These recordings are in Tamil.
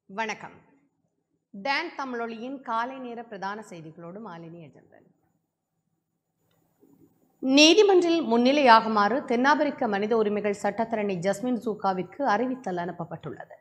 வணக்கம் டான் தமிழொலியின் காலை நேர பிரதான செய்திகளோடு மாலினி அஜந்தன் நீதிமன்றில் முன்னிலையாகுமாறு தென்னாப்பிரிக்க மனித உரிமைகள் சட்டத்தரணி ஜஸ்மின் சூகாவிற்கு அறிவித்தல் அனுப்பப்பட்டுள்ளது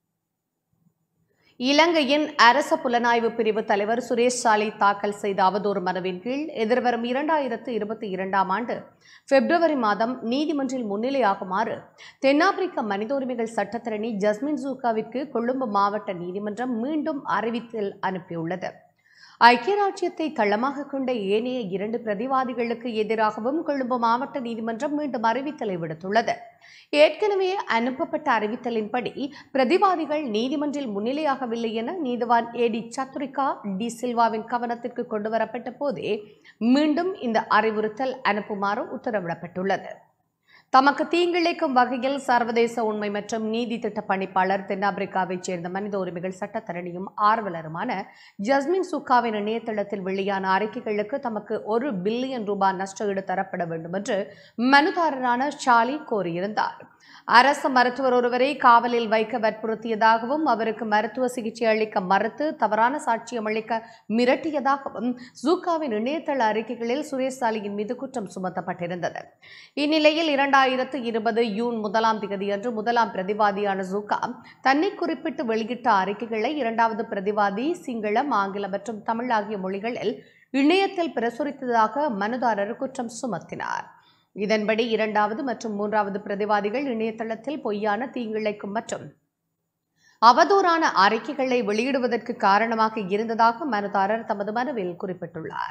இலங்கையின் அரச புலனாய்வு பிரிவு தலைவர் சுரேஷ் சாலை தாக்கல் செய்த அவதூறு மனுவின் கீழ் எதிர்வரும் இரண்டாயிரத்து இருபத்தி இரண்டாம் ஆண்டு பிப்ரவரி மாதம் நீதிமன்றில் முன்னிலையாகுமாறு தென்னாப்பிரிக்க மனித உரிமைகள் சட்டத்தரணி ஜஸ்மின் ஜூகாவிற்கு கொழும்பு மாவட்ட நீதிமன்றம் மீண்டும் அறிவித்தல் அனுப்பியுள்ளது ஐக்கிய ராஜ்யத்தை தளமாக கொண்ட ஏனைய இரண்டு பிரதிவாதிகளுக்கு எதிராகவும் கொழும்பு மாவட்ட நீதிமன்றம் மீண்டும் அறிவித்தலை விடுத்துள்ளது ஏற்கனவே அனுப்பப்பட்ட அறிவித்தலின்படி பிரதிவாதிகள் நீதிமன்றில் முன்னிலையாகவில்லை என நீதிவான் ஏடி சத்துரிகா டி சில்வாவின் கவனத்திற்கு கொண்டுவரப்பட்ட போதே மீண்டும் இந்த அறிவுறுத்தல் அனுப்புமாறு உத்தரவிடப்பட்டுள்ளது தமக்கு தீங்கிழைக்கும் வகையில் சர்வதேச உண்மை மற்றும் நீதி திட்ட பணிப்பாளர் தென்னாப்பிரிக்காவைச் சேர்ந்த மனித உரிமைகள் சட்டத்தரணியும் ஆர்வலருமான ஜஸ்மின் சுக்காவின் இணையதளத்தில் வெளியான அறிக்கைகளுக்கு தமக்கு ஒரு பில்லியன் ரூபாய் நஷ்டஈடு தரப்பட வேண்டும் என்று மனுதாரரான ஷாலி கோரியிருந்தார் அரசு மருத்துவர் ஒருவரை காவலில் வைக்க வற்புறுத்தியதாகவும் அவருக்கு மருத்துவ சிகிச்சை அளிக்க மறுத்து தவறான சாட்சியம் அளிக்க மிரட்டியதாகவும் ஜூகாவின் இணையதள அறிக்கைகளில் சுரேஷ் சாலியின் மீது குற்றம் சுமத்தப்பட்டிருந்தது இந்நிலையில் இரண்டாயிரத்து இருபது ஜூன் முதலாம் தேதியன்று முதலாம் பிரதிவாதியான ஜூகா தன்னை குறிப்பிட்டு வெளியிட்ட அறிக்கைகளை இரண்டாவது பிரதிவாதி சிங்களம் ஆங்கிலம் மற்றும் தமிழ் ஆகிய மொழிகளில் இணையத்தில் பிரசுரித்ததாக மனுதாரர் குற்றம் சுமத்தினார் இதன்படி இரண்டாவது மற்றும் மூன்றாவது பிரதிவாதிகள் இணையதளத்தில் பொய்யான தீங்கிழைக்கும் மற்றும் அவதூறான அறிக்கைகளை வெளியிடுவதற்கு காரணமாக இருந்ததாக மனுதாரர் தமது மனுவில் குறிப்பிட்டுள்ளார்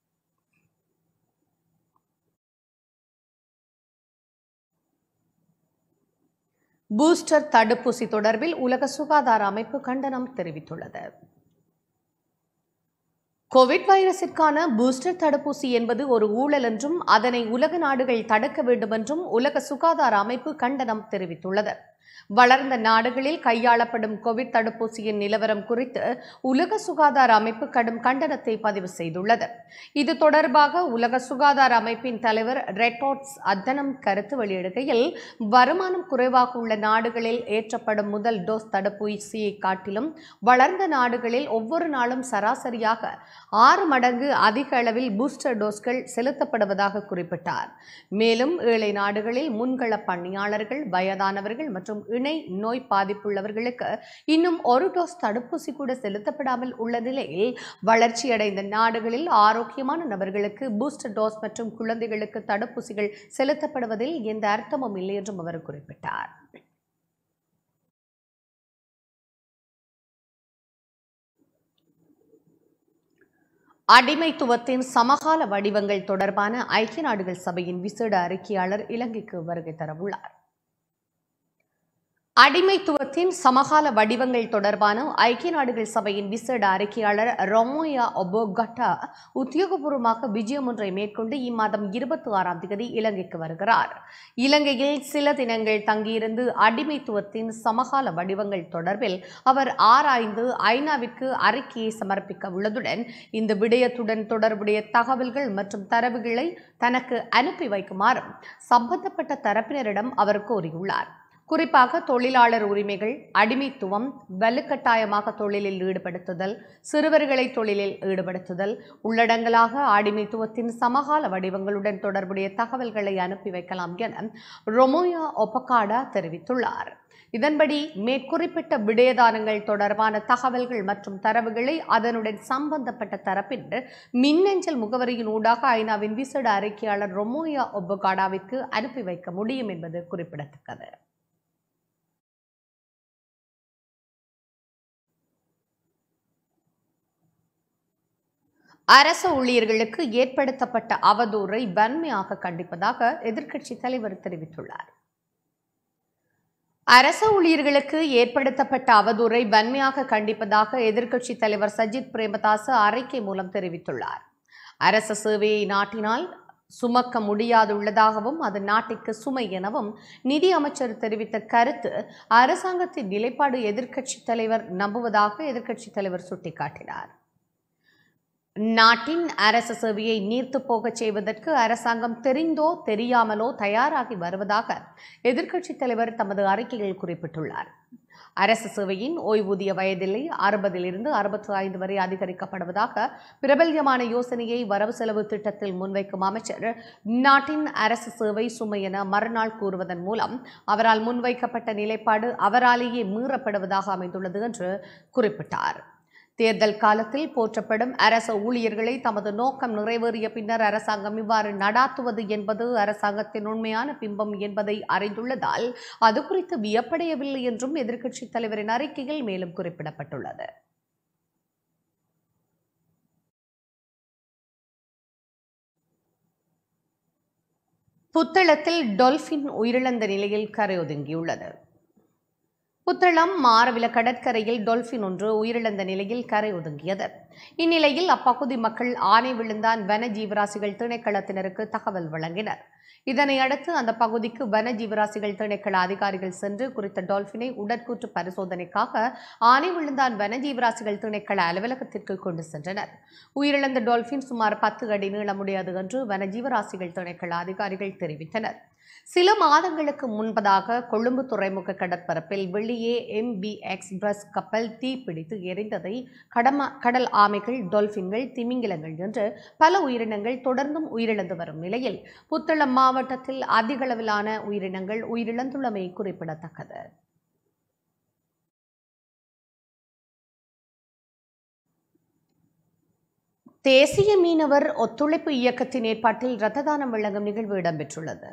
பூஸ்டர் தடுப்பூசி தொடர்பில் உலக சுகாதார அமைப்பு கண்டனம் தெரிவித்துள்ளது கோவிட் வைரஸிற்கான பூஸ்டர் தடுப்பூசி என்பது ஒரு ஊழல் என்றும் அதனை உலக நாடுகள் தடுக்க வேண்டும் என்றும் உலக சுகாதார அமைப்பு கண்டனம் தெரிவித்துள்ளது வளர்ந்த நாடுகளில் கையாளப்படும் கோவிட் தடுப்பூசியின் நிலவரம் குறித்து உலக சுகாதார அமைப்பு கடும் கண்டனத்தை பதிவு செய்துள்ளது இது தொடர்பாக உலக சுகாதார அமைப்பின் தலைவர் ரெட்டோட்ஸ் அத்தனம் கருத்து வெளியிடுகையில் வருமானம் குறைவாக உள்ள நாடுகளில் ஏற்றப்படும் முதல் டோஸ் தடுப்பூசியை காட்டிலும் வளர்ந்த நாடுகளில் ஒவ்வொரு நாளும் சராசரியாக ஆறு மடங்கு அதிக அளவில் பூஸ்டர் டோஸ்கள் செலுத்தப்படுவதாக குறிப்பிட்டார் மேலும் ஏழை நாடுகளில் முன்கள பணியாளர்கள் வயதானவர்கள் மற்றும் இணை நோய் பாதிப்புள்ளவர்களுக்கு இன்னும் ஒரு டோஸ் தடுப்பூசி கூட செலுத்தப்படாமல் உள்ள நிலையில் வளர்ச்சியடைந்த நாடுகளில் ஆரோக்கியமான நபர்களுக்கு பூஸ்டர் டோஸ் மற்றும் குழந்தைகளுக்கு தடுப்பூசிகள் செலுத்தப்படுவதில் எந்த அர்த்தமும் இல்லை என்றும் அவர் குறிப்பிட்டார் அடிமைத்துவத்தின் சமகால வடிவங்கள் தொடர்பான ஐக்கிய நாடுகள் சபையின் விசேட அறிக்கையாளர் இலங்கைக்கு வருகை தரவுள்ளார் அடிமைத்துவத்தின் சமகால வடிவங்கள் தொடர்பான ஐக்கிய நாடுகள் சபையின் விசேட அறிக்கையாளர் ரொமோயா ஒபோகட்டா உத்தியோகபூர்வமாக விஜயம் ஒன்றை மேற்கொண்டு இம்மாதம் இருபத்தி ஆறாம் தேதி இலங்கைக்கு வருகிறார் இலங்கையில் சில தினங்கள் தங்கியிருந்து அடிமைத்துவத்தின் சமகால வடிவங்கள் தொடர்பில் அவர் ஆராய்ந்து ஐநாவிற்கு அறிக்கையை சமர்ப்பிக்க உள்ளதுடன் இந்த விடயத்துடன் தொடர்புடைய தகவல்கள் மற்றும் தரவுகளை தனக்கு அனுப்பி வைக்குமாறும் சம்பந்தப்பட்ட தரப்பினரிடம் அவர் கோரியுள்ளார் குறிப்பாக தொழிலாளர் உரிமைகள் அடிமைத்துவம் வலுக்கட்டாயமாக தொழிலில் ஈடுபடுத்துதல் சிறுவர்களை தொழிலில் ஈடுபடுத்துதல் உள்ளடங்கலாக அடிமைத்துவத்தின் சமகால வடிவங்களுடன் தொடர்புடைய தகவல்களை அனுப்பி வைக்கலாம் என ரொமோயா ஒப்பகாடா தெரிவித்துள்ளார் இதன்படி மேற்குறிப்பிட்ட விடயதானங்கள் தொடர்பான தகவல்கள் மற்றும் தரவுகளை அதனுடன் சம்பந்தப்பட்ட தரப்பினர் மின்னஞ்சல் முகவரியின் ஊடாக ஐநாவின் விசேட அறிக்கையாளர் ரொமோயா ஒப்பகாடாவிற்கு அனுப்பி வைக்க முடியும் என்பது குறிப்பிடத்தக்கது அரசு ஊழியர்களுக்கு ஏற்படுத்தப்பட்ட அவதூறை வன்மையாக கண்டிப்பதாக எதிர்க்கட்சித் தலைவர் தெரிவித்துள்ளார் அரசு ஊழியர்களுக்கு ஏற்படுத்தப்பட்ட அவதூறை வன்மையாக கண்டிப்பதாக எதிர்க்கட்சித் தலைவர் சஜித் பிரேமதாச அறிக்கை மூலம் தெரிவித்துள்ளார் அரச சேவையை நாட்டினால் சுமக்க முடியாதுள்ளதாகவும் அது நாட்டிற்கு சுமை எனவும் நிதி அமைச்சர் தெரிவித்த கருத்து அரசாங்கத்தின் நிலைப்பாடு எதிர்க்கட்சித் தலைவர் நம்புவதாக எதிர்க்கட்சித் தலைவர் சுட்டிக்காட்டினார் நாட்டின் அரச சேவையை நீர்த்து போகச் செய்வதற்கு அரசாங்கம் தெரிந்தோ தெரியாமலோ தயாராகி வருவதாக எதிர்க்கட்சித் தலைவர் தமது அறிக்கையில் குறிப்பிட்டுள்ளார் அரசு சேவையின் ஓய்வூதிய வயதில்லை அறுபதிலிருந்து அறுபத்தி ஐந்து வரை அதிகரிக்கப்படுவதாக பிரபல்யமான யோசனையை வரவு செலவு திட்டத்தில் முன்வைக்கும் அமைச்சர் நாட்டின் அரசு சேவை சுமை என மறுநாள் கூறுவதன் மூலம் அவரால் முன்வைக்கப்பட்ட நிலைப்பாடு அவராலேயே மீறப்படுவதாக அமைந்துள்ளது என்று குறிப்பிட்டார் தேர்தல் காலத்தில் போற்றப்படும் அரச ஊழியர்களை தமது நோக்கம் நிறைவேறிய பின்னர் அரசாங்கம் இவ்வாறு நடாத்துவது என்பது அரசாங்கத்தின் உண்மையான பிம்பம் என்பதை அறிந்துள்ளதால் அது குறித்து வியப்படையவில்லை என்றும் எதிர்க்கட்சித் தலைவரின் அறிக்கையில் மேலும் குறிப்பிடப்பட்டுள்ளது புத்தளத்தில் டொல்பின் உயிரிழந்த நிலையில் கரையொதுங்கியுள்ளது புத்தளம் மாரவில கடற்கரையில் டொல்பின் ஒன்று உயிரிழந்த நிலையில் கரை ஒதுங்கியது இந்நிலையில் அப்பகுதி மக்கள் ஆனை விழுந்தான் வன ஜீவராசிகள் திணைக்களத்தினருக்கு தகவல் வழங்கினர் இதனை அடுத்து அந்த பகுதிக்கு வன ஜீவராசிகள் திணைக்கள அதிகாரிகள் சென்று குறித்த டால்பினை உடற்கூற்று பரிசோதனைக்காக ஆனை விழுந்தான் வன ஜீவராசிகள் திணைக்கள அலுவலகத்திற்கு கொண்டு சென்றனர் உயிரிழந்த டால்பின் சுமார் பத்து அடி நீளமுடையது என்று வன ஜீவராசிகள் திணைக்கள அதிகாரிகள் தெரிவித்தனர் சில மாதங்களுக்கு முன்பதாக கொழும்பு துறைமுக கடற்பரப்பில் வெளியே எம்பி எக்ஸ்பிரஸ் கப்பல் தீப்பிடித்து எரிந்ததை கடம கடல் ஆமைகள் டொல்பின்கள் திமிங்கிலங்கள் என்று பல உயிரினங்கள் தொடர்ந்தும் உயிரிழந்து வரும் நிலையில் புத்தளம் மாவட்டத்தில் அதிகளவிலான உயிரினங்கள் உயிரிழந்துள்ளமை குறிப்பிடத்தக்கது தேசிய மீனவர் ஒத்துழைப்பு இயக்கத்தின் ஏற்பாட்டில் இரத்த தானம் வழங்கும் நிகழ்வு இடம்பெற்றுள்ளது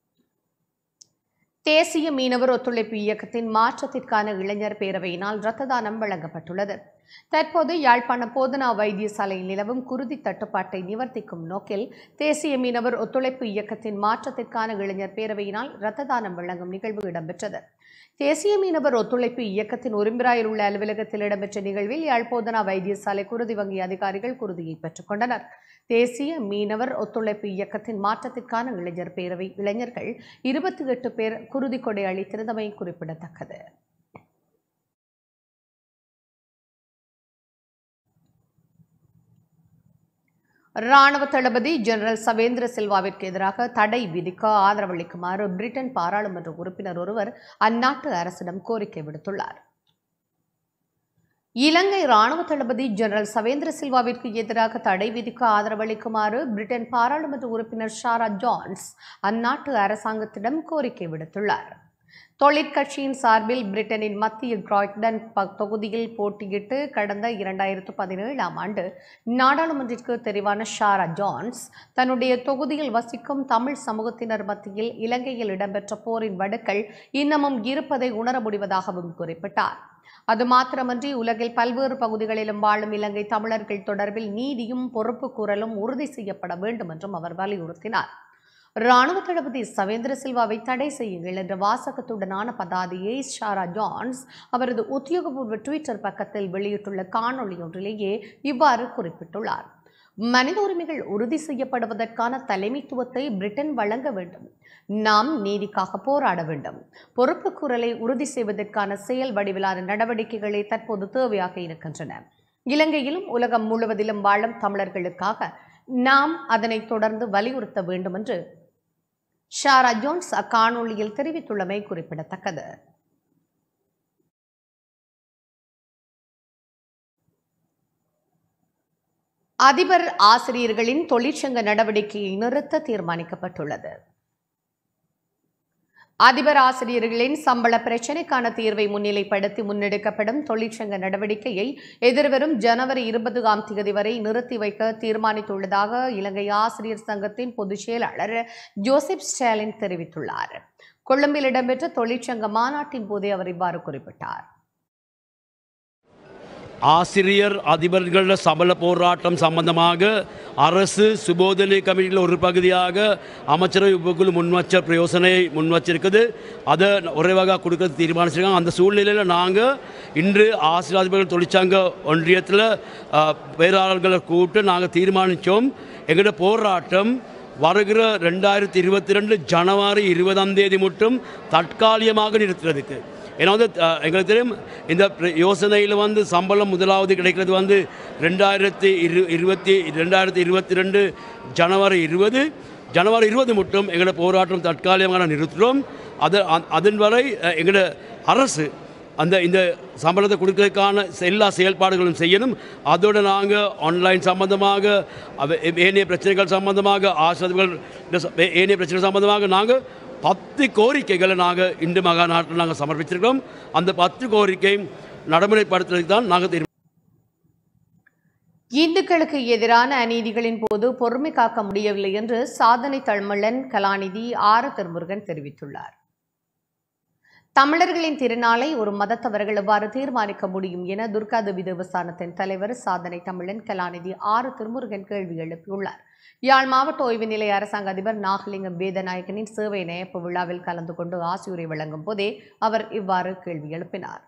தேசிய மீனவர் ஒத்துழைப்பு இயக்கத்தின் மாற்றத்திற்கான இளைஞர் பேரவையினால் இரத்த தானம் வழங்கப்பட்டுள்ளது தற்போது யாழ்ப்பாண போதனா வைத்தியசாலையில் நிலவும் குருதி தட்டுப்பாட்டை நிவர்த்திக்கும் நோக்கில் தேசிய மீனவர் ஒத்துழைப்பு இயக்கத்தின் மாற்றத்திற்கான இளைஞர் பேரவையினால் இரத்த தானம் வழங்கும் நிகழ்வு இடம்பெற்றது தேசிய மீனவர் ஒத்துழைப்பு இயக்கத்தின் உரிம்பிராயில் உள்ள அலுவலகத்தில் இடம்பெற்ற நிகழ்வில் யாழ்ப்போதனா வைத்தியசாலை குருதி வங்கி அதிகாரிகள் குருதியை பெற்றுக் கொண்டனர் தேசிய மீனவர் ஒத்துழைப்பு இயக்கத்தின் மாற்றத்திற்கான இளைஞர் பேரவை இளைஞர்கள் இருபத்தி எட்டு பேர் குருதி கொடை அளித்திருந்தமை குறிப்பிடத்தக்கது ராணுவ தளபதி ஜெனரல் சவேந்திர சில்வாவிற்கு எதிராக தடை விதிக்க ஆதரவளிக்குமாறு பிரிட்டன் பாராளுமன்ற உறுப்பினர் ஒருவர் அந்நாட்டு அரசிடம் கோரிக்கை விடுத்துள்ளார் இலங்கை ராணுவ தளபதி ஜெனரல் சவேந்திர சில்வாவிற்கு எதிராக தடை விதிக்க ஆதரவளிக்குமாறு பிரிட்டன் பாராளுமன்ற உறுப்பினர் ஷாரா ஜான்ஸ் அந்நாட்டு அரசாங்கத்திடம் கோரிக்கை விடுத்துள்ளார் தொழிற்கட்சியின் சார்பில் பிரிட்டனின் மத்திய கிராய்டன் ப- தொகுதியில் போட்டியிட்டு கடந்த இரண்டாயிரத்து பதினேழாம் ஆண்டு நாடாளுமன்றத்திற்கு தெரிவான ஷாரா ஜான்ஸ் தன்னுடைய தொகுதியில் வசிக்கும் தமிழ் சமூகத்தினர் மத்தியில் இலங்கையில் இடம்பெற்ற போரின் வடுக்கள் இன்னமும் இருப்பதை உணர முடிவதாகவும் குறிப்பிட்டார் அது மாத்திரமன்றி உலகில் பல்வேறு பகுதிகளிலும் வாழும் இலங்கை தமிழர்கள் தொடர்பில் நீதியும் பொறுப்பு கூறலும் உறுதி செய்யப்பட வேண்டும் என்றும் அவர் வலியுறுத்தினார் ராணுவ தளபதி சவேந்திர சில்வாவை தடை செய்யுங்கள் என்ற வாசகத்துடனான பதாதையை ஷாரா ஜான்ஸ் அவரது உத்தியோகபூர்வ ட்விட்டர் பக்கத்தில் வெளியிட்டுள்ள காணொளி ஒன்றிலேயே இவ்வாறு குறிப்பிட்டுள்ளார் மனித உரிமைகள் உறுதி செய்யப்படுவதற்கான தலைமைத்துவத்தை பிரிட்டன் வழங்க வேண்டும் நாம் நீதிக்காக போராட வேண்டும் பொறுப்பு குரலை உறுதி செய்வதற்கான செயல் வடிவிலான நடவடிக்கைகளே தற்போது தேவையாக இருக்கின்றன இலங்கையிலும் உலகம் முழுவதிலும் வாழும் தமிழர்களுக்காக நாம் அதனை தொடர்ந்து வலியுறுத்த வேண்டும் என்று ஷாரா ஜோன்ஸ் அக்காணொளியில் தெரிவித்துள்ளமை குறிப்பிடத்தக்கது அதிபர் ஆசிரியர்களின் தொழிற்சங்க நடவடிக்கையை நிறுத்த தீர்மானிக்கப்பட்டுள்ளது அதிபர் ஆசிரியர்களின் சம்பள பிரச்சினைக்கான தீர்வை முன்னிலைப்படுத்தி முன்னெடுக்கப்படும் தொழிற்சங்க நடவடிக்கையை எதிர்வரும் ஜனவரி இருபதாம் தேதி வரை நிறுத்தி வைக்க தீர்மானித்துள்ளதாக இலங்கை ஆசிரியர் சங்கத்தின் பொதுச் செயலாளர் ஜோசப் ஸ்டாலின் தெரிவித்துள்ளார் கொழும்பில் இடம்பெற்ற தொழிற்சங்க மாநாட்டின் போதே அவர் இவ்வாறு குறிப்பிட்டார் ஆசிரியர் அதிபர்கள சபல போராட்டம் சம்பந்தமாக அரசு சுபோதனை கமிட்டியில் ஒரு பகுதியாக அமைச்சரவை உபக்குழு முன்வச்ச பிரயோசனையை முன்வச்சிருக்குது அதை உறைவாக கொடுக்கறது தீர்மானிச்சிருக்காங்க அந்த சூழ்நிலையில் நாங்கள் இன்று ஆசிரியர் அதிபர்கள் தொழிற்சங்க ஒன்றியத்தில் அஹ், பேராளர்களை கூப்பிட்டு நாங்கள் தீர்மானித்தோம் எங்களோட போராட்டம் வருகிற ரெண்டாயிரத்தி இருபத்தி ரெண்டு ஜனவரி இருபதாம் தேதி மட்டும் தற்காலிகமாக நிறுத்துறதுக்கு ஏன்னா வந்து அஹ், எங்களுக்கு தெரியும் இந்த பிர- யோசனையில் வந்து சம்பளம் முதலாவது கிடைக்கிறது வந்து ரெண்டாயிரத்தி இரு இருபத்தி ரெண்டாயிரத்தி இருபத்தி ரெண்டு ஜனவரி இருபது ஜனவரி இருபது மட்டும் எங்களோட போராட்டம் தற்காலிகமாக நிறுத்துகிறோம் அது அ- அதன் வரை அஹ், எங்களோட அரசு அந்த இந்த சம்பளத்தை கொடுக்கறதுக்கான எல்லா செயல்பாடுகளும் செய்யணும் அதோடு நாங்கள் ஆன்லைன் சம்பந்தமாக அவ- ஏனைய பிரச்சனைகள் சம்பந்தமாக ஆசிரியர்கள் ஏனைய பிரச்சனை சம்பந்தமாக நாங்கள் பத்து கோரிக்கைகளை நாங்கள் இந்து மகாநாட்டில் நாங்கள் சமர்ப்பிச்சிருக்கிறோம் அந்த பத்து கோரிக்கையும் நடைமுறைப்படுத்துறதுக்கு தான் நாங்கள் தீர்மானம் இந்துக்களுக்கு எதிரான அநீதிகளின் போது பொறுமை காக்க முடியவில்லை என்று சாதனை தழ்மலன் கலாநிதி ஆர திருமுருகன் தெரிவித்துள்ளார் தமிழர்களின் திருநாளை ஒரு மதத்தவர்கள் எவ்வாறு தீர்மானிக்க முடியும் என துர்காதேவி தேவஸ்தானத்தின் தலைவர் சாதனை தமிழன் கலாநிதி ஆறு திருமுருகன் கேள்வி எழுப்பியுள்ளார் யாழ் மாவட்ட ஓய்வு நிலைய அரசாங்க அதிபர் நாகலிங்கம் வேதநாயகனின் சேவை நேயப்பு விழாவில் கலந்து கொண்டு ஆசியுரை வழங்கும் போதே அவர் இவ்வாறு கேள்வி எழுப்பினார்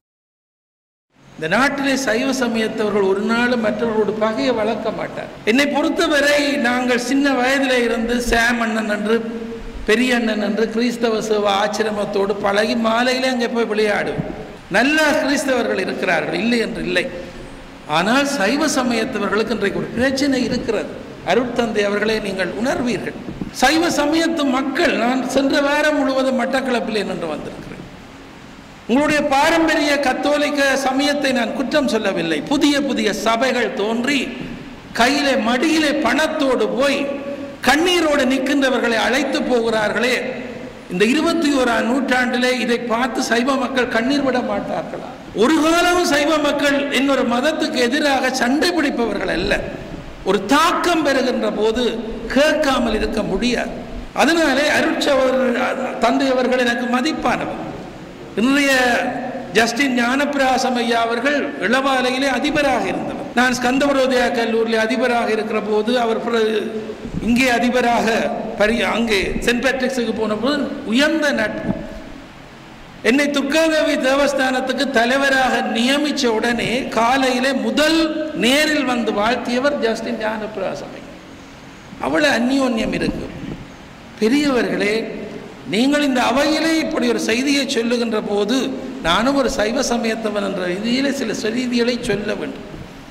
இந்த நாட்டிலே சைவ சமயத்தவர்கள் ஒரு நாள் மற்றவர்களோடு பகையை வளர்க்க மாட்டார் என்னை பொறுத்தவரை நாங்கள் சின்ன வயதிலே இருந்து சாம் அண்ணன் என்று பெரிய அண்ணன் என்று கிறிஸ்தவ சேவ ஆச்சிரமத்தோடு பழகி மாலையிலே அங்கே போய் விளையாடுவோம் நல்ல கிறிஸ்தவர்கள் இருக்கிறார்கள் இல்லை என்று இல்லை ஆனால் சைவ சமயத்தவர்களுக்கு இன்றைக்கு ஒரு பிரச்சனை இருக்கிறது அருட்தந்தை அவர்களே நீங்கள் உணர்வீர்கள் சைவ சமயத்து மக்கள் நான் சென்ற வாரம் முழுவதும் மட்டக்களப்பிலே நின்று வந்திருக்கிறேன் உங்களுடைய பாரம்பரிய கத்தோலிக்க சமயத்தை நான் குற்றம் சொல்லவில்லை புதிய புதிய சபைகள் தோன்றி கையிலே மடியிலே பணத்தோடு போய் கண்ணீரோடு நிற்கின்றவர்களை அழைத்து போகிறார்களே இந்த இருபத்தி ஓராம் நூற்றாண்டிலே இதை பார்த்து சைவ மக்கள் கண்ணீர் விட மாட்டார்களா ஒரு காலமும் சைவ மக்கள் இன்னொரு மதத்துக்கு எதிராக சண்டை பிடிப்பவர்கள் அல்ல ஒரு தாக்கம் பெறுகின்ற போது கேட்காமல் இருக்க முடியாது அதனாலே அருட்சவர் தந்தை அவர்கள் எனக்கு மதிப்பானவர் இன்றைய ஜஸ்டின் ஞானப்பிராசம் ஐயா அவர்கள் இளவாலையிலே அதிபராக இருந்தவர் நான் ஸ்கந்தவரோதயா கல்லூரியில் அதிபராக இருக்கிற போது அவர் பிறகு இங்கே அதிபராக பரி அங்கே சென்ட் பேட்ரிக்ஸுக்கு போன போது உயர்ந்த நட்பு என்னை துர்காதேவி தேவஸ்தானத்துக்கு தலைவராக நியமித்த உடனே காலையிலே முதல் நேரில் வந்து வாழ்த்தியவர் ஜஸ்டின் ஞானப்பிராசம் ஐயா அவ்வளவு அந்யோன்யம் இருக்கு பெரியவர்களே நீங்கள் இந்த அவையிலே இப்படி ஒரு செய்தியை சொல்லுகின்ற போது நானும் ஒரு சைவ சமயத்தவன் என்ற ரீதியிலே சில செய்திகளை சொல்ல வேண்டும்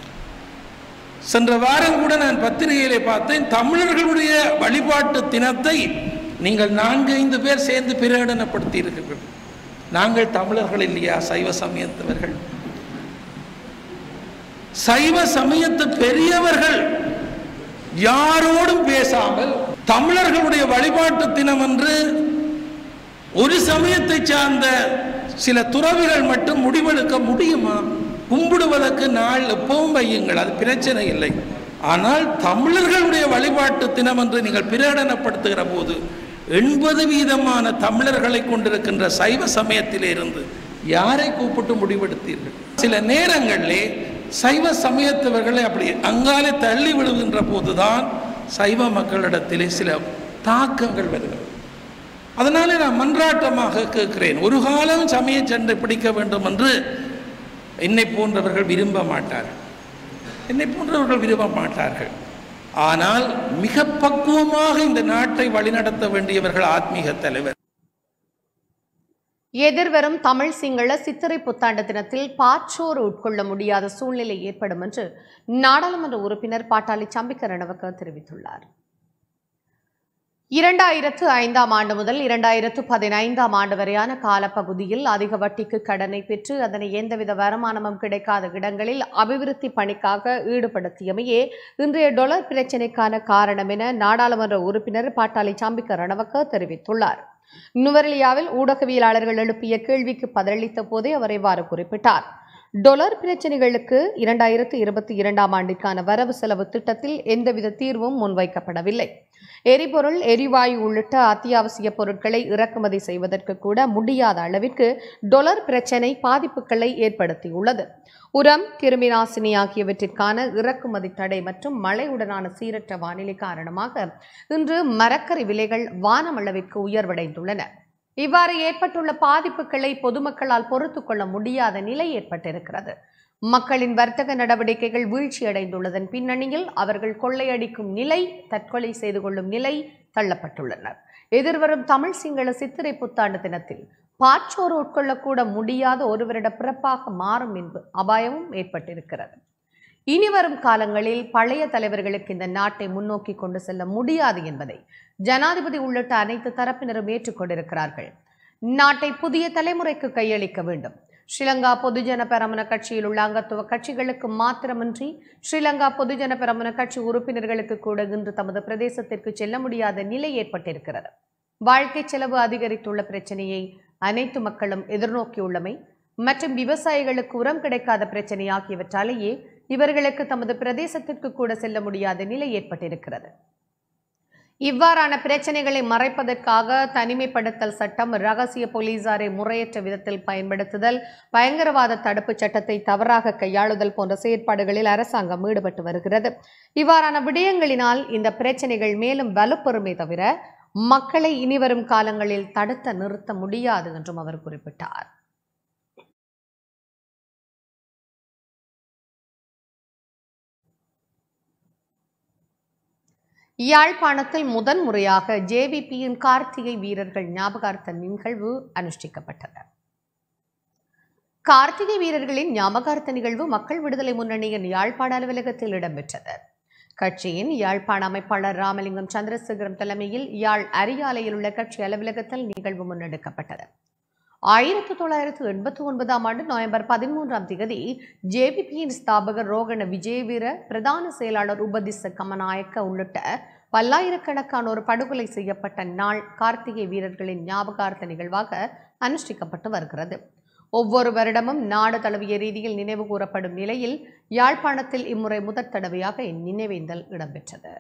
சென்ற வாரம் கூட நான் பத்திரிகையிலே பார்த்தேன் தமிழர்களுடைய வழிபாட்டு தினத்தை நீங்கள் நான்கு ஐந்து பேர் சேர்ந்து பிரகடனப்படுத்தி இருக்கிறீர்கள் நாங்கள் தமிழர்கள் இல்லையா சைவ சமயத்தவர்கள் சைவ சமயத்து பெரியவர்கள் யாரோடும் பேசாமல் தமிழர்களுடைய வழிபாட்டு தினம் என்று ஒரு சமயத்தை சார்ந்த சில துறவிகள் மட்டும் முடிவெடுக்க முடியுமா கும்பிடுவதற்கு நாள் எப்பவும் வையுங்கள் அது பிரச்சனை இல்லை ஆனால் தமிழர்களுடைய வழிபாட்டு தினம் என்று நீங்கள் பிரகடனப்படுத்துகிற போது எண்பது வீதமான தமிழர்களை கொண்டிருக்கின்ற சைவ சமயத்திலே இருந்து யாரை கூப்பிட்டு முடிவெடுத்தீர்கள் சில நேரங்களிலே சைவ சமயத்தவர்களை அப்படி அங்காலே தள்ளி விடுகின்ற போதுதான் சைவ மக்களிடத்திலே சில தாக்கங்கள் வருகிறது அதனாலே நான் மன்றாட்டமாக கேட்கிறேன் ஒரு காலம் சமய சண்டை பிடிக்க வேண்டும் என்று என்னை போன்றவர்கள் விரும்ப மாட்டார்கள் என்னை போன்றவர்கள் விரும்ப மாட்டார்கள் ஆனால் மிக பக்குவமாக இந்த நாட்டை வழிநடத்த வேண்டியவர்கள் ஆத்மீக தலைவர் எதிர்வரும் தமிழ் சிங்கள சித்திரை புத்தாண்டு தினத்தில் பாற்றோர் உட்கொள்ள முடியாத சூழ்நிலை ஏற்படும் என்று நாடாளுமன்ற உறுப்பினர் பாட்டாளி சம்பிக்க ரணவக்க தெரிவித்துள்ளார் இரண்டாயிரத்து ஐந்தாம் ஆண்டு முதல் இரண்டாயிரத்து பதினைந்தாம் ஆண்டு வரையான காலப்பகுதியில் அதிக வட்டிக்கு கடனை பெற்று அதனை எந்தவித வருமானமும் கிடைக்காத இடங்களில் அபிவிருத்தி பணிக்காக ஈடுபடுத்தியமையே இன்றைய டொலர் பிரச்சினைக்கான காரணம் என நாடாளுமன்ற உறுப்பினர் பாட்டாளி சாம்பிக்க ரணவக்க தெரிவித்துள்ளார் நுவரெலியாவில் ஊடகவியலாளர்கள் எழுப்பிய கேள்விக்கு பதிலளித்த போதே அவர் இவ்வாறு குறிப்பிட்டார் டொலர் பிரச்சினைகளுக்கு இரண்டாயிரத்து இருபத்தி இரண்டாம் ஆண்டிற்கான வரவு செலவு திட்டத்தில் எந்தவித தீர்வும் முன்வைக்கப்படவில்லை எரிபொருள் எரிவாயு உள்ளிட்ட அத்தியாவசிய பொருட்களை இறக்குமதி செய்வதற்கு கூட முடியாத அளவிற்கு டொலர் பிரச்சினை பாதிப்புகளை ஏற்படுத்தியுள்ளது உரம் கிருமிநாசினி ஆகியவற்றிற்கான இறக்குமதி தடை மற்றும் மழையுடனான சீரற்ற வானிலை காரணமாக இன்று மரக்கறி விலைகள் வானமளவிற்கு உயர்வடைந்துள்ளன இவ்வாறு ஏற்பட்டுள்ள பாதிப்புகளை பொதுமக்களால் பொறுத்து கொள்ள முடியாத நிலை ஏற்பட்டிருக்கிறது மக்களின் வர்த்தக நடவடிக்கைகள் வீழ்ச்சியடைந்துள்ளதன் பின்னணியில் அவர்கள் கொள்ளையடிக்கும் நிலை தற்கொலை செய்து கொள்ளும் நிலை தள்ளப்பட்டுள்ளனர் எதிர்வரும் தமிழ் சிங்கள சித்திரை புத்தாண்டு தினத்தில் பாற்றோர் உட்கொள்ளக்கூட முடியாத ஒரு வருட பிறப்பாக மாறும் என்பது அபாயமும் ஏற்பட்டிருக்கிறது இனி வரும் காலங்களில் பழைய தலைவர்களுக்கு இந்த நாட்டை முன்னோக்கி கொண்டு செல்ல முடியாது என்பதை ஜனாதிபதி உள்ளிட்ட அனைத்து தரப்பினரும் ஏற்றுக்கொண்டிருக்கிறார்கள் நாட்டை புதிய தலைமுறைக்கு கையளிக்க வேண்டும் ஸ்ரீலங்கா பொதுஜன பெரமுன கட்சியில் உள்ள அங்கத்துவ கட்சிகளுக்கு மாத்திரமின்றி ஸ்ரீலங்கா பொதுஜன பெரமுன கட்சி உறுப்பினர்களுக்கு கூட இன்று தமது பிரதேசத்திற்கு செல்ல முடியாத நிலை ஏற்பட்டிருக்கிறது வாழ்க்கை செலவு அதிகரித்துள்ள பிரச்சனையை அனைத்து மக்களும் எதிர்நோக்கியுள்ளமை மற்றும் விவசாயிகளுக்கு உரம் கிடைக்காத பிரச்சனை ஆகியவற்றாலேயே இவர்களுக்கு தமது பிரதேசத்திற்கு கூட செல்ல முடியாத நிலை ஏற்பட்டிருக்கிறது இவ்வாறான பிரச்சனைகளை மறைப்பதற்காக தனிமைப்படுத்தல் சட்டம் ரகசிய போலீசாரை முறையற்ற விதத்தில் பயன்படுத்துதல் பயங்கரவாத தடுப்புச் சட்டத்தை தவறாக கையாளுதல் போன்ற செயற்பாடுகளில் அரசாங்கம் ஈடுபட்டு வருகிறது இவ்வாறான விடயங்களினால் இந்த பிரச்சனைகள் மேலும் வலுப்பெறுமே தவிர மக்களை இனிவரும் காலங்களில் தடுத்த நிறுத்த முடியாது என்றும் அவர் குறிப்பிட்டார் யாழ்ப்பாணத்தில் முதன் முறையாக ஜேவிபியின் கார்த்திகை வீரர்கள் ஞாபகார்த்த நிகழ்வு அனுஷ்டிக்கப்பட்டது கார்த்திகை வீரர்களின் ஞாபகார்த்த நிகழ்வு மக்கள் விடுதலை முன்னணியின் யாழ்ப்பாண அலுவலகத்தில் இடம்பெற்றது கட்சியின் யாழ்ப்பாண அமைப்பாளர் ராமலிங்கம் சந்திரசேகரம் தலைமையில் யாழ் அரியாலையில் உள்ள கட்சி அலுவலகத்தில் நிகழ்வு முன்னெடுக்கப்பட்டது ஆயிரத்தி தொள்ளாயிரத்து எண்பத்தி ஒன்பதாம் ஆண்டு நவம்பர் பதிமூன்றாம் தேதி ஜேபிபியின் ஸ்தாபகர் ரோகண விஜயவீர பிரதான செயலாளர் உபதிச கமநாயக்க உள்ளிட்ட பல்லாயிரக்கணக்கானோர் படுகொலை செய்யப்பட்ட நாள் கார்த்திகை வீரர்களின் ஞாபகார்த்த நிகழ்வாக அனுஷ்டிக்கப்பட்டு வருகிறது ஒவ்வொரு வருடமும் நாடு தழுவிய ரீதியில் நினைவு கூறப்படும் நிலையில் யாழ்ப்பாணத்தில் இம்முறை முதற் தடவையாக இந்நினைவேந்தல் இடம்பெற்றது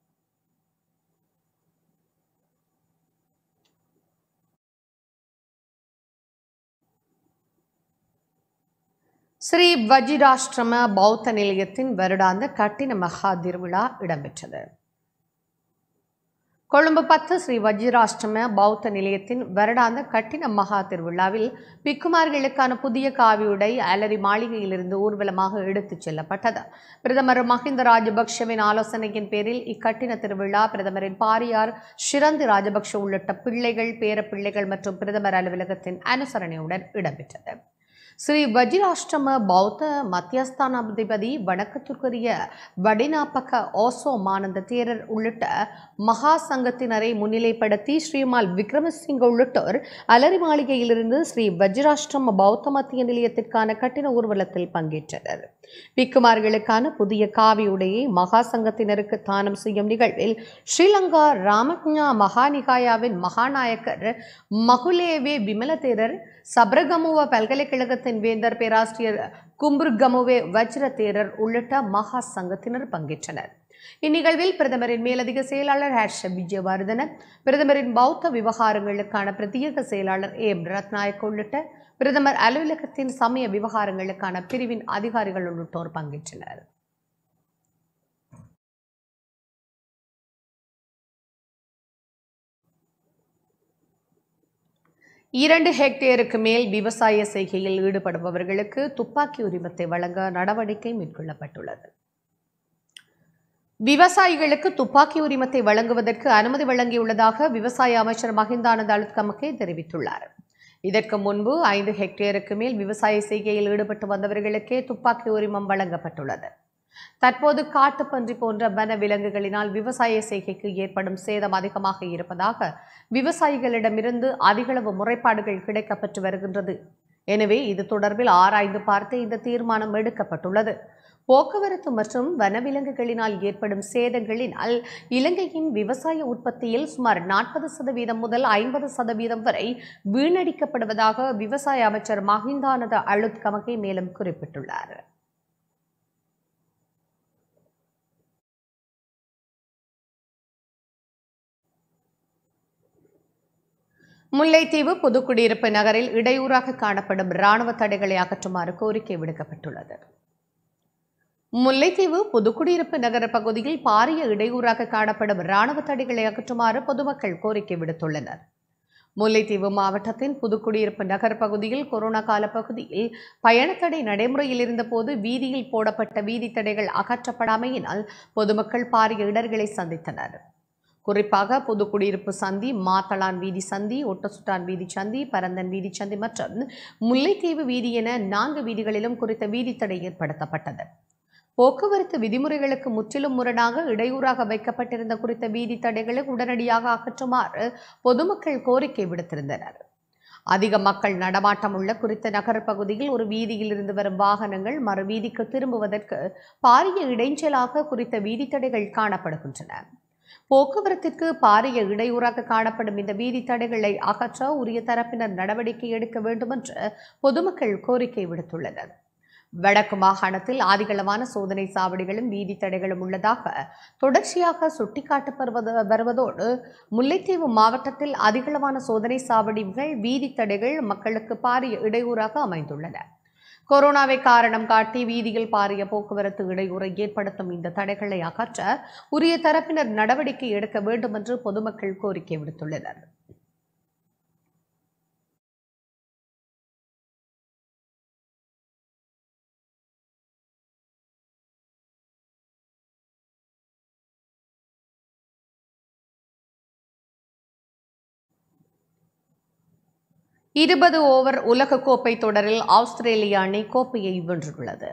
ஸ்ரீ வஜிராஷ்டிரம பௌத்த நிலையத்தின் வருடாந்த கட்டின மகா திருவிழா இடம்பெற்றது கொழும்பு பத்து ஸ்ரீ வஜிராஷ்டிரம பௌத்த நிலையத்தின் வருடாந்த கட்டின மகா திருவிழாவில் பிக்குமார்களுக்கான புதிய காவியுடை அலரி மாளிகையிலிருந்து ஊர்வலமாக எடுத்துச் செல்லப்பட்டது பிரதமர் மஹிந்த ராஜபக்ஷவின் ஆலோசனையின் பேரில் இக்கட்டின திருவிழா பிரதமரின் பாரியார் ஷிரந்தி ராஜபக்ஷ உள்ளிட்ட பிள்ளைகள் பேரப்பிள்ளைகள் மற்றும் பிரதமர் அலுவலகத்தின் அனுசரணையுடன் இடம்பெற்றது ஸ்ரீ வஜிராஷ்டிரம பௌத்த மத்தியஸ்தானாதிபதி வணக்கத்திற்குரிய வடினாப்பக ஓசோ மானந்த தேரர் உள்ளிட்ட மகா சங்கத்தினரை முன்னிலைப்படுத்தி ஸ்ரீமால் விக்ரமசிங்க உள்ளிட்டோர் அலரி மாளிகையிலிருந்து ஸ்ரீ வஜிராஷ்டிரம பௌத்த மத்திய நிலையத்திற்கான கட்டின ஊர்வலத்தில் பங்கேற்றனர் பிக்குமார்களுக்கான புதிய காவி உடையை மகா சங்கத்தினருக்கு தானம் செய்யும் நிகழ்வில் ஸ்ரீலங்கா ராமக்ஞா மகாநிகாயாவின் மகாநாயக்கர் மகுலேவே விமலதேரர் சப்ரகமுவ பல்கலைக்கழகத்தின் வேந்தர் பேராசிரியர் கும்புர்கமுவே வஜ்ரதேரர் உள்ளிட்ட மகா சங்கத்தினர் பங்கேற்றனர் இந்நிகழ்வில் பிரதமரின் மேலதிக செயலாளர் ஹர்ஷ விஜயவர்தன பிரதமரின் பௌத்த விவகாரங்களுக்கான பிரத்யேக செயலாளர் ஏம் ரத்நாயக் உள்ளிட்ட பிரதமர் அலுவலகத்தின் சமய விவகாரங்களுக்கான பிரிவின் அதிகாரிகள் உள்ளிட்டோர் பங்கேற்றனர் இரண்டு ஹெக்டேருக்கு மேல் விவசாய செய்கையில் ஈடுபடுபவர்களுக்கு துப்பாக்கி உரிமத்தை வழங்க நடவடிக்கை மேற்கொள்ளப்பட்டுள்ளது விவசாயிகளுக்கு துப்பாக்கி உரிமத்தை வழங்குவதற்கு அனுமதி வழங்கியுள்ளதாக விவசாய அமைச்சர் மஹிந்தானந்த அலுத்கமக்கே தெரிவித்துள்ளார் இதற்கு முன்பு ஐந்து ஹெக்டேருக்கு மேல் விவசாய செய்கையில் ஈடுபட்டு வந்தவர்களுக்கே துப்பாக்கி உரிமம் வழங்கப்பட்டுள்ளது தற்போது காட்டுப்பன்றி போன்ற வன விலங்குகளினால் விவசாய செய்கைக்கு ஏற்படும் சேதம் அதிகமாக இருப்பதாக விவசாயிகளிடமிருந்து அதிகளவு முறைப்பாடுகள் கிடைக்கப்பெற்று வருகின்றது எனவே இது தொடர்பில் ஆராய்ந்து பார்த்து இந்த தீர்மானம் எடுக்கப்பட்டுள்ளது போக்குவரத்து மற்றும் வனவிலங்குகளினால் ஏற்படும் சேதங்களினால் இலங்கையின் விவசாய உற்பத்தியில் சுமார் நாற்பது சதவீதம் முதல் ஐம்பது சதவீதம் வரை வீணடிக்கப்படுவதாக விவசாய அமைச்சர் மஹிந்தானந்த அழுத்கமகே மேலும் குறிப்பிட்டுள்ளார் முல்லைத்தீவு புதுக்குடியிருப்பு நகரில் இடையூறாக காணப்படும் இராணுவ தடைகளை அகற்றுமாறு கோரிக்கை விடுக்கப்பட்டுள்ளது முல்லைத்தீவு புதுக்குடியிருப்பு நகர பகுதியில் பாரிய இடையூறாக காணப்படும் இராணுவ தடைகளை அகற்றுமாறு பொதுமக்கள் கோரிக்கை விடுத்துள்ளனர் முல்லைத்தீவு மாவட்டத்தின் புதுக்குடியிருப்பு நகர் பகுதியில் கொரோனா கால பகுதியில் பயணத்தடை நடைமுறையில் இருந்தபோது வீதியில் போடப்பட்ட வீதி தடைகள் அகற்றப்படாமையினால் பொதுமக்கள் பாரிய இடர்களை சந்தித்தனர் குறிப்பாக புதுக்குடியிருப்பு சந்தி மாத்தளான் வீதி சந்தி ஒட்டசுட்டான் வீதி சந்தி பரந்தன் வீதி சந்தி மற்றும் முல்லைத்தீவு வீதி என நான்கு வீதிகளிலும் குறித்த வீதி தடை ஏற்படுத்தப்பட்டது போக்குவரத்து விதிமுறைகளுக்கு முற்றிலும் முரணாக இடையூறாக வைக்கப்பட்டிருந்த குறித்த வீதி தடைகளை உடனடியாக அகற்றுமாறு பொதுமக்கள் கோரிக்கை விடுத்திருந்தனர் அதிக மக்கள் நடமாட்டம் உள்ள குறித்த நகர் பகுதியில் ஒரு வீதியில் இருந்து வரும் வாகனங்கள் மறு வீதிக்கு திரும்புவதற்கு பாரிய இடைஞ்சலாக குறித்த வீதி தடைகள் காணப்படுகின்றன போக்குவரத்திற்கு பாரிய இடையூறாக காணப்படும் இந்த வீதி தடைகளை அகற்ற உரிய தரப்பினர் நடவடிக்கை எடுக்க வேண்டும் என்று பொதுமக்கள் கோரிக்கை விடுத்துள்ளனர் வடக்கு மாகாணத்தில் ஆதிகளவான சோதனை சாவடிகளும் வீதி தடைகளும் உள்ளதாக தொடர்ச்சியாக சுட்டிக்காட்டப்படுவது வருவதோடு முல்லைத்தீவு மாவட்டத்தில் அதிகளவான சோதனை சாவடிகள் வீதி தடைகள் மக்களுக்கு பாரிய இடையூறாக அமைந்துள்ளன கொரோனாவை காரணம் காட்டி வீதியில் பாரிய போக்குவரத்து இடையூறை ஏற்படுத்தும் இந்த தடைகளை அகற்ற உரிய தரப்பினர் நடவடிக்கை எடுக்க வேண்டும் என்று பொதுமக்கள் கோரிக்கை விடுத்துள்ளனர் இருபது ஓவர் உலகக்கோப்பை தொடரில் ஆஸ்திரேலிய அணி கோப்பையை வென்றுள்ளது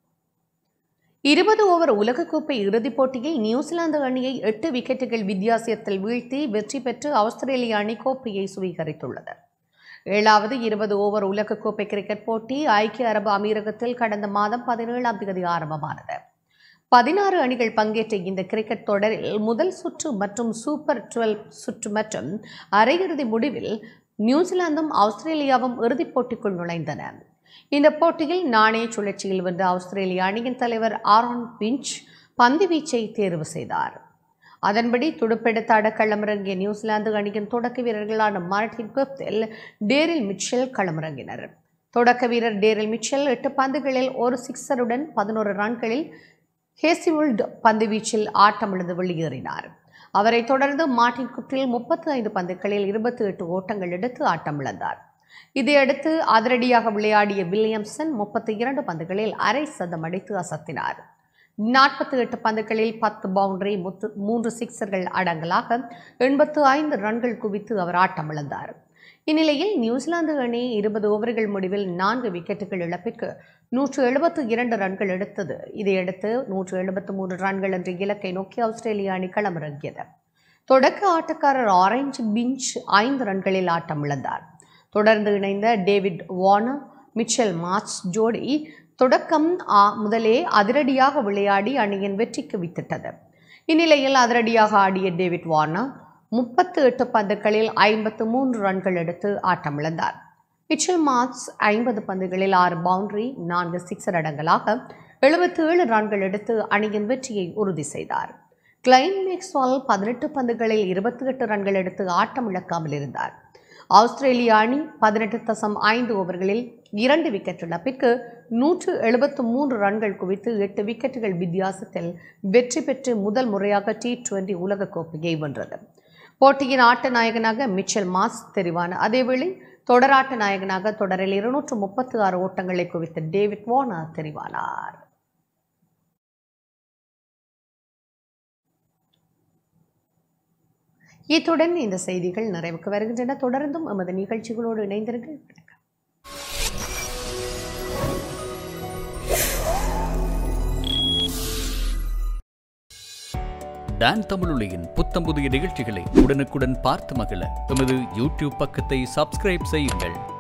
இருபது ஓவர் உலகக்கோப்பை இறுதிப் போட்டியில் நியூசிலாந்து அணியை எட்டு விக்கெட்டுகள் வித்தியாசத்தில் வீழ்த்தி வெற்றி பெற்று ஆஸ்திரேலிய அணி கோப்பையை சுவீகரித்துள்ளது ஏழாவது இருபது ஓவர் உலகக்கோப்பை கிரிக்கெட் போட்டி ஐக்கிய அரபு அமீரகத்தில் கடந்த மாதம் பதினேழாம் தேதி ஆரம்பமானது பதினாறு அணிகள் பங்கேற்ற இந்த கிரிக்கெட் தொடரில் முதல் சுற்று மற்றும் சூப்பர் டுவெல் சுற்று மற்றும் அரையிறுதி முடிவில் நியூசிலாந்தும் ஆஸ்திரேலியாவும் இறுதிப் போட்டிக்குள் நுழைந்தன இந்த போட்டியில் நாணய சுழற்சியில் வென்ற ஆஸ்திரேலிய அணியின் தலைவர் ஆரோன் பிஞ்ச் பந்து வீச்சை தேர்வு செய்தார் அதன்படி துடுப்பெடுத்து அடக்களமிறங்கிய நியூசிலாந்து அணியின் தொடக்க வீரர்களான மார்டின் குப்தில் டேரில் மிச்சல் களமிறங்கினர் தொடக்க வீரர் டேரில் மிச்சல் எட்டு பந்துகளில் ஒரு சிக்ஸருடன் பதினோரு ரன்களில் ஹேசிவுல்ட் பந்துவீச்சில் ஆட்டமிழந்து வெளியேறினார் அவரைத் தொடர்ந்து மார்டின் குப்டில் முப்பத்தி ஐந்து பந்துகளில் இருபத்தி எட்டு ஓட்டங்கள் எடுத்து ஆட்டமிழந்தார் இதையடுத்து அதிரடியாக விளையாடிய வில்லியம்சன் முப்பத்தி இரண்டு பந்துகளில் அரை சதம் அடித்து அசத்தினார் நாற்பத்தி எட்டு பந்துகளில் பத்து பவுண்டரி முத்து மூன்று சிக்சர்கள் அடங்கலாக எண்பத்து ஐந்து ரன்கள் குவித்து அவர் ஆட்டமிழந்தார் இந்நிலையில் நியூசிலாந்து அணி இருபது ஓவர்கள் முடிவில் நான்கு விக்கெட்டுகள் இழப்பிற்கு நூற்று எழுபத்து இரண்டு ரன்கள் எடுத்தது இதையடுத்து நூற்று எழுபத்து மூன்று ரன்கள் என்ற இலக்கை நோக்கி ஆஸ்திரேலிய அணி களமிறங்கியது தொடக்க ஆட்டக்காரர் ஆரஞ்சு பிஞ்ச் ஐந்து ரன்களில் ஆட்டமிழந்தார் தொடர்ந்து இணைந்த டேவிட் வார்னர் மிச்சல் மார்ச் ஜோடி தொடக்கம் ஆ- முதலே அதிரடியாக விளையாடி அணியின் வெற்றிக்கு வித்திட்டது இந்நிலையில் அதிரடியாக ஆடிய டேவிட் வார்னர் முப்பத்து எட்டு பந்துகளில் ஐம்பத்து மூன்று ரன்கள் எடுத்து ஆட்டமிழந்தார் மிச்சல் மார்க்ஸ் ஐம்பது பந்துகளில் ஆறு பவுண்டரி நான்கு சிக்ஸர் அடங்கலாக எழுபத்தி ஏழு ரன்கள் எடுத்து அணியின் வெற்றியை உறுதி செய்தார் கிளைன் மேக்ஸ்வால் பதினெட்டு பந்துகளில் இருபத்தி எட்டு ரன்கள் எடுத்து ஆட்டம் இழக்காமல் இருந்தார் ஆஸ்திரேலிய அணி பதினெட்டு தசம் ஐந்து ஓவர்களில் இரண்டு விக்கெட் இழப்பிற்கு நூற்று எழுபத்து மூன்று ரன்கள் குவித்து எட்டு விக்கெட்டுகள் வித்தியாசத்தில் வெற்றி பெற்று முதல் முறையாக டி டுவெண்டி உலகக்கோப்பையை வென்றது போட்டியின் ஆட்ட நாயகனாக மிச்சல் மாஸ் தெரிவான அதேவேளை தொடராட்ட நாயகனாக தொடரில் இருநூற்று முப்பத்து ஆறு ஓட்டங்களை குவித்த டேவிட் வார்னர் தெரிவானார் இத்துடன் இந்த செய்திகள் நிறைவுக்கு வருகின்றன தொடர்ந்தும் எமது நிகழ்ச்சிகளோடு இணைந்திருங்கள் வணக்கம் டான் தமிழொலியின் புத்தம் புதிய நிகழ்ச்சிகளை உடனுக்குடன் பார்த்து மகிழ எமது யூடியூப் பக்கத்தை சப்ஸ்கிரைப் செய்யுங்கள்